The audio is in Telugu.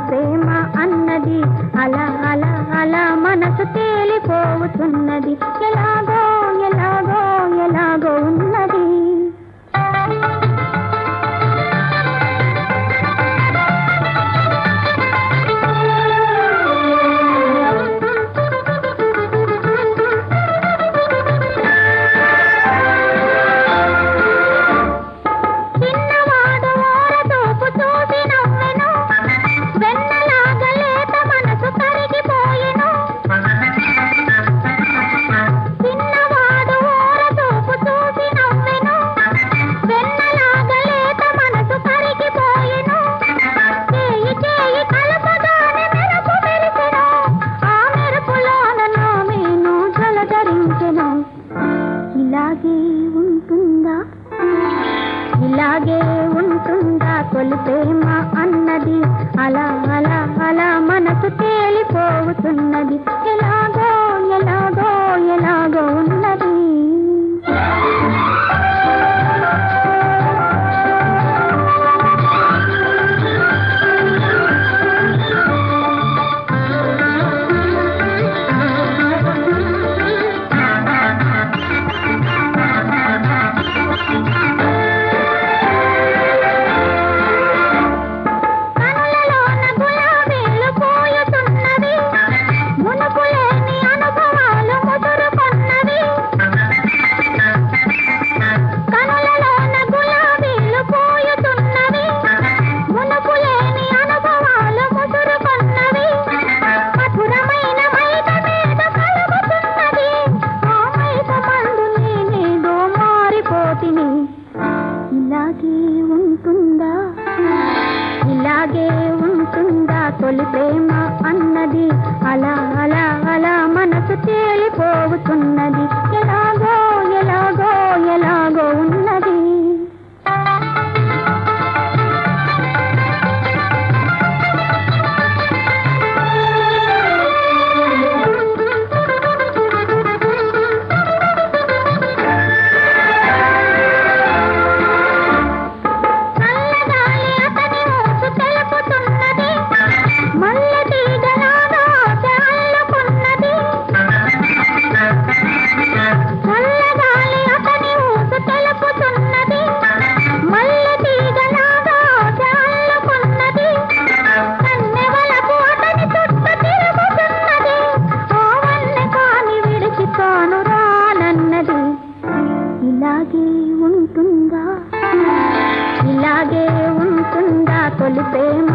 ప్రేమ అన్నది అలా అలా అలా మనసు తేలిపోతున్నది ఎలాగో ఎలాగో ఎలాగో ఉన్నది చిన్నవాడు ఓరతోపు చూసి నవ్వెను వెన్నలాగా లేత మనసు కరిగిపోయెను చిన్నవాడు ఓరతోపు చూసి నవ్వెను వెన్నలాగా లేత మనసు కరిగిపోయెను చేయి చేయి కలపగానే మెరుపు మెరిసెను ఆ మెరుపులోన నా మేను జలధరించెను ఇలాగే ఉంటుందా ఇలాగే ఉంటుందా తొలి ప్రేమ అన్నది అలా అలా అలా మనసు తేలిపోతున్నది ఎలాగో ఎలాగో ఎలాగో ఉన్నది కనులలోన గులాబీలు పోయుతున్నవి మునుపు లేని అనుభవాలు ముదురుకొన్నవి కనులలోన గులాబీలు పోయుతున్నవి మునుపు లేని అనుభవాలు ముదురుకొన్నవి మధురమైన మైద మీద కలుగుతున్నది ఆ మైద మందు నేనేదో మారిపోతిని ఇలాగే ఉంటుందా ఇలాగే ఉంటుందా తొలి ప్రేమ అన్నది అలా అలా అలా మనసు తేలిపోతున్నది ఎలాగో ఎలాగో ఎలాగో ఉన్నది చల్లగాలి అతని ఊసు తెలుపుతున్నది మల్లె తీగలాగా ఆశ అల్లుకున్నది చల్లగాలి అతని ఊసు తెలుపుతున్నది మల్లె తీగలాగా ఆశ అల్లుకున్నది కన్నెవలపు అతని చుట్టూ తిరుగుతున్నది ఆ వన్నె కాని విడిచి తాను రానన్నది ఇలాగే ఉంటుందా ఇలాగే ఉంటుందా తొలి ప్రేమ